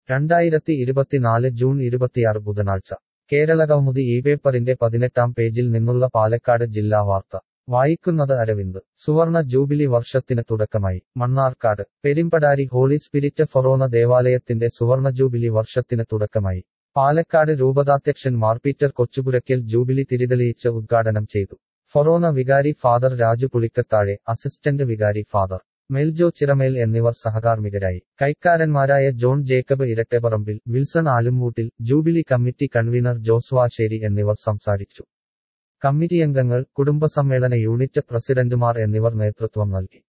രണ്ടായിരത്തി ഇരുപത്തിനാല് ജൂൺ ഇരുപത്തിയാറ് ബുധനാഴ്ച കേരളകൗമുദി ഈ പേപ്പറിന്റെ പതിനെട്ടാം പേജിൽ നിന്നുള്ള പാലക്കാട് ജില്ലാ വാർത്ത വായിക്കുന്നത് അരവിന്ദ് സുവർണ ജൂബിലി വർഷത്തിന് തുടക്കമായി മണ്ണാർക്കാട് പെരിമ്പടാരി ഹോളി സ്പിരിറ്റ് ഫൊറോന ദേവാലയത്തിന്റെ സുവർണ ജൂബിലി വർഷത്തിന് തുടക്കമായി പാലക്കാട് രൂപതാധ്യക്ഷൻ മാർപീറ്റർ കൊച്ചുപുരയ്ക്കൽ ജൂബിലി തിരിതെളിയിച്ച് ഉദ്ഘാടനം ചെയ്തു ഫൊറോന വികാരി ഫാദർ രാജു പുളിക്കത്താഴെ അസിസ്റ്റന്റ് വികാരി ഫാദർ മെൽജോ ചിറമേൽ എന്നിവർ സഹകാർമ്മികരായി കൈക്കാരന്മാരായ ജോൺ ജേക്കബ് ഇരട്ടെപറമ്പിൽ വിൽസൺ ആലുംമൂട്ടിൽ ജൂബിലി കമ്മിറ്റി കൺവീനർ ജോസ്വാശ്ശേരി എന്നിവർ സംസാരിച്ചു കമ്മിറ്റിയംഗങ്ങൾ കുടുംബസമ്മേളന യൂണിറ്റ് പ്രസിഡന്റുമാർ എന്നിവർ നേതൃത്വം നൽകി